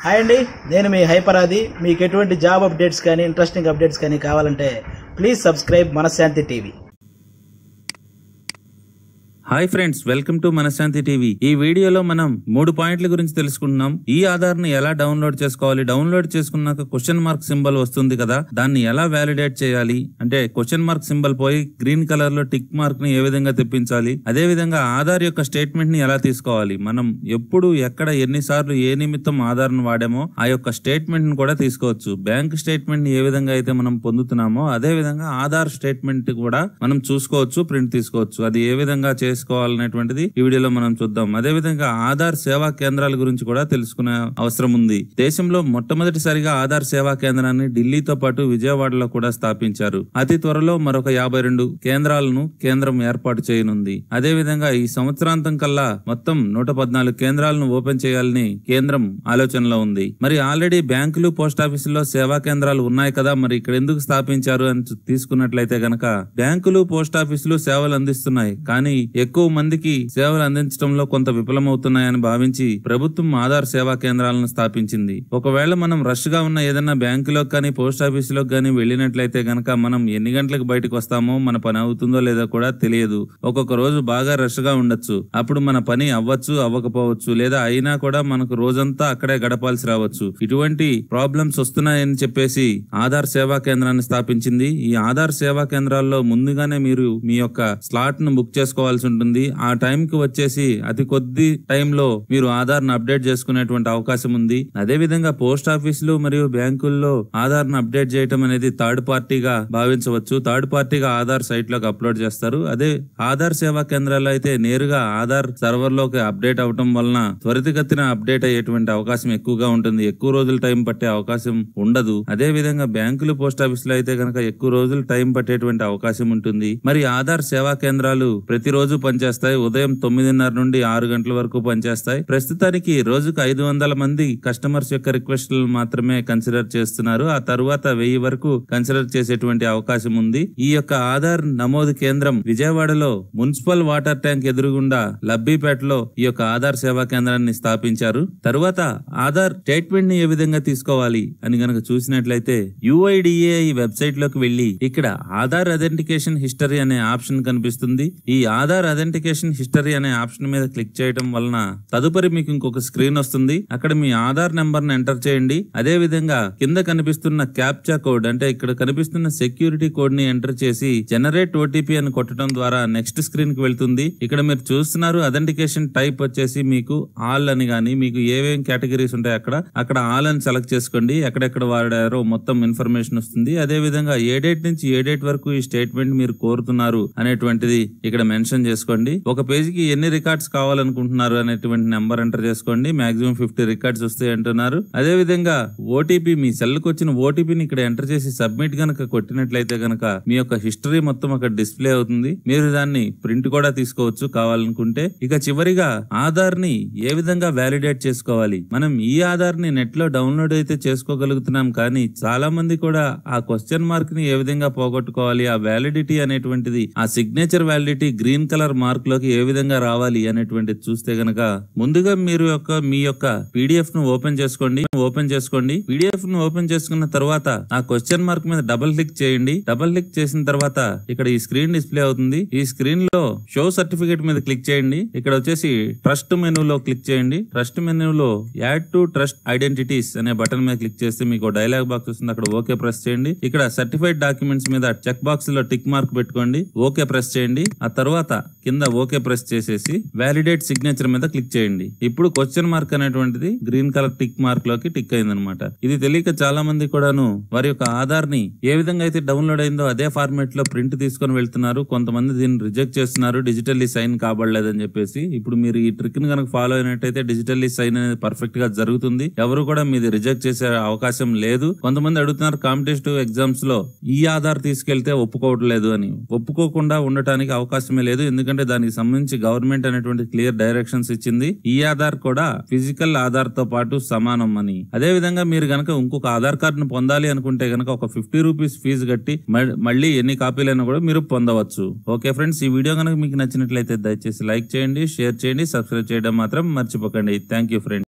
hi అండి నేను మీ హైపరాది మీకు ఎటువంటి జాబ్ అప్డేట్స్ కానీ ఇంట్రెస్టింగ్ అప్డేట్స్ కానీ కావాలంటే please subscribe Manashanti TV hi friends welcome to Manashanti TV ఈ వీడియోలో మనం మూడు పాయింట్ల గురించి తెలుసుకుంటున్నాం ఈ ఆధార్ ని ఎలా డౌన్లోడ్ చేసుకోవాలి డౌన్లోడ్ చేసుకున్నాక క్వశ్చన్ మార్క్ సింబల్ వస్తుంది కదా దాన్ని ఎలా వ్యాలిడేట్ చేయాలి అంటే క్వశ్చన్ మార్క్ సింబల్ పోయి గ్రీన్ కలర్ లో టిక్ మార్క్ ని ఏ విధంగా తెప్పించాలి అదే విధంగా ఆధార్ యొక్క స్టేట్మెంట్ ని ఎలా తీసుకోవాలి మనం ఎప్పుడు ఎక్కడ ఎన్నిసార్లు ఏ నిమిత్తం ఆధార్ ను వాడామో ఆ యొక్క స్టేట్మెంట్ ని కూడా తీసుకోవచ్చు బ్యాంక్ స్టేట్మెంట్ ని ఏ విధంగా అయితే మనం పొందుతున్నామో అదే విధంగా ఆధార్ స్టేట్మెంట్ కూడా మనం చూసుకోవచ్చు ప్రింట్ తీసుకోవచ్చు అది ఏ విధంగా చేసుకోవాలనేటువంటిది ఈ వీడియోలో మనం చూద్దాం అదే విధంగా ఆధార్ సేవా కేంద్రాల గురించి కూడా తెలుసుకునే అవసరం ఉంది దేశంలో మొట్టమొదటిసారిగా ఆధార్ సేవా కేంద్రాన్ని ఢిల్లీతో పాటు విజయవాడలో కూడా స్థాపించారు అతి త్వరలో మరొక యాభై రెండు కేంద్రాలను కేంద్రం ఏర్పాటు చేయనుంది అదే విధంగా ఈ సంవత్సరాంతం కల్లా మొత్తం నూట పద్నాలుగు కేంద్రాలను ఓపెన్ చేయాలని కేంద్రం ఆలోచనలో ఉంది మరి ఆల్రెడీ బ్యాంకులు పోస్ట్ ఆఫీసుల్లో సేవా కేంద్రాలు ఉన్నాయి కదా మరి ఇక్కడ ఎందుకు స్థాపించారు అని చూ- తీసుకున్నట్లయితే గనక బ్యాంకులు పోస్ట్ ఆఫీసులు సేవలు అందిస్తున్నాయి కానీ ఎక్కువ మందికి సేవలు అందించడంలో కొంత విఫలమవుతున్నాయని భావించి ప్రభుత్వం ఆధార్ సేవా కేంద్రాలను స్థాపించింది ఒకవేళ మనం రష్ గా ఉన్న ఏదైనా బ్యాంకులోకి కానీ పోస్ట్ ఆఫీసులోకి కానీ వెళ్ళినట్లయితే గనక మనం ఎన్ని గంటలకు బయటకు వస్తామో మన పని అవుతుందో లేదో కూడా తెలియదు ఒక్కొక్క రోజు బాగా రష్ గా ఉండొచ్చు అప్పుడు మన పని అవ్వచ్చు అవ్వకపోవచ్చు లేదా అయినా కూడా మనకు రోజంతా అక్కడే గడపాల్సి రావచ్చు ఇటువంటి ప్రాబ్లమ్స్ వస్తున్నాయని చెప్పేసి ఆధార్ సేవా కేంద్రాన్ని స్థాపించింది ఈ ఆధార్ సేవా కేంద్రాల్లో ముందుగానే మీరు మీ యొక్క స్లాట్ ను బుక్ చేసుకోవాల్సి ఉంటుంది ఆ టైం కి వచ్చేసి అతి కొద్ది టైంలో మీరు ఆధార్ ను అప్డేట్ చేసుకునేటువంటి అవకాశం ఉంది అదే విధంగా పోస్ట్ ఆఫీసులు మరియు బ్యాంకుల్లో ఆధార్ ను అప్డేట్ చేయటం అనేది థర్డ్ పార్టీగా భావించవచ్చు థర్డ్ పార్టీగా ఆధార్ సైట్ లోకి అప్లోడ్ చేస్తారు అదే ఆధార్ సేవా కేంద్రాల్లో అయితే నేరుగా ఆధార్ సర్వర్ లోకి అప్డేట్ అవటం వలన త్వరితగతిన అప్డేట్ అయ్యేటువంటి అవకాశం ఎక్కువగా ఉంటుంది ఎక్కువ రోజులు టైం పట్టే అవకాశం ఉండదు అదే విధంగా బ్యాంకులు పోస్ట్ ఆఫీసులు అయితే కనుక ఎక్కువ రోజులు టైం పట్టేటువంటి అవకాశం ఉంటుంది మరి ఆధార్ సేవా కేంద్రాలు ప్రతిరోజు పనిచేస్తాయి ఉదయం తొమ్మిదిన్నర నుండి ఆరు గంటల వరకు పనిచేస్తాయి ప్రస్తుతానికి రోజుకు ఐదు వందల మంది కస్టమర్స్ యొక్క రిక్వెస్ట్లను మాత్రమే కన్సిడర్ చేస్తున్నారు ఆ తరువాత వెయ్యి వరకు కన్సిడర్ చేసేటువంటి అవకాశం ఉంది ఈ యొక్క ఆధార్ నమోదు కేంద్రం విజయవాడలో మున్సిపల్ వాటర్ ట్యాంక్ ఎదురుగుండా లబ్బీపేటలో ఈ యొక్క ఆధార్ సేవా కేంద్రాన్ని స్థాపించారు తరువాత ఆధార్ స్టేట్మెంట్ ని ఏ విధంగా తీసుకోవాలి అని గనక చూసినట్లయితే యుఐడిఏ ఈ వెబ్సైట్ లోకి వెళ్లి ఇక్కడ ఆధార్ అథెంటికేషన్ హిస్టరీ అనే ఆప్షన్ కనిపిస్తుంది ఈ ఆధార్ అథెంటికేషన్ హిస్టరీ అనే ఆప్షన్ మీద క్లిక్ చేయడం వలన తదుపరి మీకు ఇంకొక స్క్రీన్ వస్తుంది అక్కడ మీ ఆధార్ నెంబర్ ను ఎంటర్ చేయండి అదే విధంగా కింద కనిపిస్తున్న క్యాప్చా కోడ్ అంటే ఇక్కడ కనిపిస్తున్న సెక్యూరిటీ కోడ్ ని ఎంటర్ చేసి జనరేట్ ఓటీపీ అని కొట్టడం ద్వారా నెక్స్ట్ స్క్రీన్ కి వెళ్తుంది ఇక్కడ మీరు చూస్తున్నారు అథెంటికేషన్ టైప్ వచ్చేసి మీకు ఆల్ అని గానీ మీకు ఏవేం కేటగిరీస్ ఉంటాయి అక్కడ అక్కడ ఆల్ అని సెలెక్ట్ చేసుకోండి ఎక్కడెక్కడ వాడారో మొత్తం ఇన్ఫర్మేషన్ వస్తుంది అదే విధంగా ఏ డేట్ నుంచి ఏ డేట్ వరకు ఈ స్టేట్మెంట్ మీరు కోరుతున్నారు అనేటువంటిది ఇక్కడ మెన్షన్ చేసుకోండి ఒక పేజీకి ఎన్ని రికార్డ్స్ కావాలనుకుంటున్నారు అనేటువంటి నెంబర్ ఎంటర్ చేసుకోండి మాక్సిమం ఫిఫ్టీ రికార్డ్స్ వస్తాయి అంటున్నారు అదే విధంగా ఓటీపీ మీ సెల్ కి వచ్చిన ఓటీపీని ఇక్కడ ఎంటర్ చేసి సబ్మిట్ గనక కొట్టినట్లయితే గనక మీ యొక్క హిస్టరీ మొత్తం అక్కడ డిస్ప్లే అవుతుంది మీరు దాన్ని ప్రింట్ కూడా తీసుకోవచ్చు కావాలనుకుంటే ఇక చివరిగా ఆధార్ ని ఏ విధంగా వ్యాలిడేట్ చేసుకోవాలి మనం ఈ ఆధార్ ని నెట్ లో డౌన్లోడ్ అయితే చేసుకోగలుగుతున్నాం కానీ చాలా మంది కూడా ఆ క్వశ్చన్ మార్క్ ని ఏ విధంగా పోగొట్టుకోవాలి ఆ వ్యాలిడిటీ అనేటువంటిది ఆ signature validity green colour mark లోకి ఏ విధంగా రావాలి అనేటువంటిది చూస్తే గనక ముందుగా మీరు యొక్క మీ యొక్క పీడిఎఫ్ ను ఓపెన్ చేసుకోండి ఓపెన్ చేసుకోండి పీడిఎఫ్ ను ఓపెన్ చేసుకున్న తర్వాత ఆ క్వశ్చన్ మార్క్ మీద డబుల్ క్లిక్ చేయండి డబుల్ క్లిక్ చేసిన తర్వాత ఇక్కడ ఈ స్క్రీన్ డిస్ప్లే అవుతుంది ఈ స్క్రీన్ లో షో సర్టిఫికేట్ మీద క్లిక్ చేయండి ఇక్కడ వచ్చేసి ట్రస్ట్ మెనూలో క్లిక్ చేయండి ట్రస్ట్ మెనూలో యాడ్ టు ట్రస్ట్ ఐడెంటిటీస్ అనే బటన్ మీద క్లిక్ చేస్తే మీకు డైలాగ్ బాక్స్ వస్తుంది అక్కడ ఓకే ప్రెస్ చేయండి ఇక్కడ సర్టిఫైడ్ డాక్యుమెంట్స్ మీద చెక్ బాక్స్ లో టిక్ మార్క్ పెట్టుకోండి ఓకే ప్రెస్ చేయండి ఆ తర్వాత కింద ఓకే ప్రెస్ చేసేసి వ్యాలిడేట్ సిగ్నేచర్ మీద క్లిక్ చేయండి ఇప్పుడు క్వశ్చన్ మార్క్ అనేటువంటిది గ్రీన్ కలర్ టిక్ మార్క్ లోకి టిక్ అయిందనమాట ఇది తెలియక చాలా మంది కూడాను వారి యొక్క ఆధార్ ని ఏ విధంగా అయితే డౌన్లోడ్ అయిందో అదే ఫార్మాట్ లో ప్రింట్ తీసుకొని వెళ్తున్నారు కొంతమంది దీన్ని రిజెక్ట్ చేస్తున్నారు డిజిటల్లీ సైన్ కాబడలేదని చెప్పేసి ఇప్పుడు మీరు ఈ ట్రిక్ ని కనుక ఫాలో అయినట్టయితే డిజిటల్లీ సైన్ అనేది పర్ఫెక్ట్ గా జరుగుతుంది ఎవరు కూడా మీది రిజెక్ట్ చేసే అవకాశం లేదు కొంతమంది అడుగుతున్నారు కాంపిటేటివ్ ఎగ్జామ్స్ లో ఈ ఆధార్ తీసుకెళ్తే ఒప్పుకోవట్లేదు అని ఒప్పుకోకుండా ఉండటానికి అవకాశమే లేదు ఎందుకంటే దానికి సంబంధించి గవర్నమెంట్ అనేటువంటి క్లియర్ డైరెక్షన్స్ ఇచ్చింది ఈ ఆధార్ కూడా ఫిజికల్ ఆధార్ తో పాటు సమానం అని అదే విధంగా మీరు గనక ఇంకొక ఆధార్ కార్డు ను పొందాలి అనుకుంటే గనక ఒక ఫిఫ్టీ రూపీస్ ఫీజు కట్టి మ- మళ్ళీ ఎన్ని కాపీలైనా కూడా మీరు పొందవచ్చు ఓకే ఫ్రెండ్స్ ఈ వీడియో కనుక మీకు నచ్చినట్లయితే దయచేసి లైక్ చేయండి షేర్ చేయండి సబ్స్క్రైబ్ చేయడం మాత్రం మర్చిపోకండి థ్యాంక్ యూ ఫ్రెండ్స్